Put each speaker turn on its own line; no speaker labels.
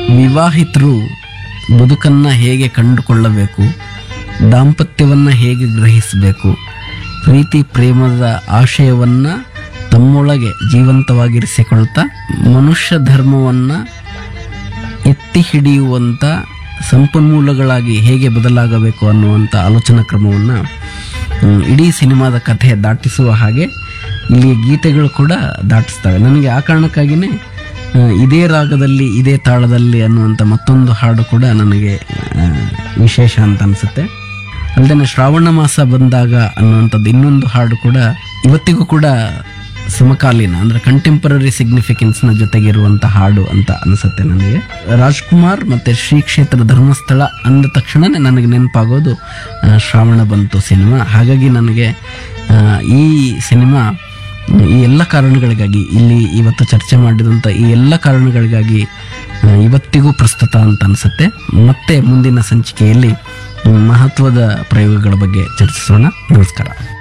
ವಿವಾಹಿತರು ಬದುಕನ್ನು ಹೇಗೆ ಕಂಡುಕೊಳ್ಳಬೇಕು ದಾಂಪತ್ಯವನ್ನು ಹೇಗೆ ಗ್ರಹಿಸಬೇಕು ಪ್ರೀತಿ ಪ್ರೇಮದ ಆಶಯವನ್ನು ತಮ್ಮೊಳಗೆ ಜೀವಂತವಾಗಿರಿಸಿಕೊಳ್ತಾ ಮನುಷ್ಯ ಧರ್ಮವನ್ನು ಎತ್ತಿ ಹಿಡಿಯುವಂಥ ಸಂಪನ್ಮೂಲಗಳಾಗಿ ಹೇಗೆ ಬದಲಾಗಬೇಕು ಅನ್ನುವಂಥ ಆಲೋಚನಾ ಕ್ರಮವನ್ನು ಮ್, ಇಡೀ ಸಿನಿಮಾದ ಕಥೆ ದಾಟಿಸುವ ಹಾಗೆ ಇಲ್ಲಿ ಗೀತೆಗಳು ಕೂಡ ದಾಟಿಸ್ತವೆ ನನಗೆ ಆ ಕಾರಣಕ್ಕಾಗಿಯೇ ಆ, ಇದೇ ರಾಗದಲ್ಲಿ ಇದೇ ತಾಳದಲ್ಲಿ ಅನ್ನುವಂಥ ಮತ್ತೊಂದು ಹಾಡು ಕೂಡ ನನಗೆ ಆ, ವಿಶೇಷ ಅಂತ ಅನಿಸುತ್ತೆ ಅಲ್ಲದೆ ಶ್ರಾವಣ ಮಾಸ ಬಂದಾಗ ಅನ್ನುವಂಥದ್ದು ಇನ್ನೊಂದು ಹಾಡು ಕೂಡ ಇವತ್ತಿಗೂ ಕೂಡ ಸಮಕಾಲೀನ ಅಂದ್ರೆ ಕಂಟೆಂಪರರಿ ಸಿಗ್ನಿಫಿಕೆನ್ಸ್ನ ಜೊತೆಗಿರುವಂಥ ಹಾಡು ಅಂತ ಅನಿಸುತ್ತೆ ನನಗೆ ರಾಜ್ಕುಮಾರ್ ಮತ್ತೆ ಶ್ರೀ ಕ್ಷೇತ್ರ ಧರ್ಮಸ್ಥಳ ಅಂದ ತಕ್ಷಣನೇ ನನಗೆ ನೆನಪಾಗೋದು ಆ, ಶ್ರಾವಣ ಬಂತು ಸಿನಿಮಾ ಹಾಗಾಗಿ ನನಗೆ ಆ, ಈ ಸಿನಿಮಾ ಈ ಎಲ್ಲ ಕಾರಣಗಳಿಗಾಗಿ ಇಲ್ಲಿ ಇವತ್ತು ಚರ್ಚೆ ಮಾಡಿದಂಥ ಈ ಎಲ್ಲ ಕಾರಣಗಳಿಗಾಗಿ ಆ, ಇವತ್ತಿಗೂ ಪ್ರಸ್ತುತ ಅಂತ ಅನಿಸುತ್ತೆ ಮತ್ತೆ ಮುಂದಿನ ಸಂಚಿಕೆಯಲ್ಲಿ ಮಹತ್ವದ ಪ್ರಯೋಗಗಳ ಬಗ್ಗೆ ಚರ್ಚಿಸೋಣ ನಮಸ್ಕಾರ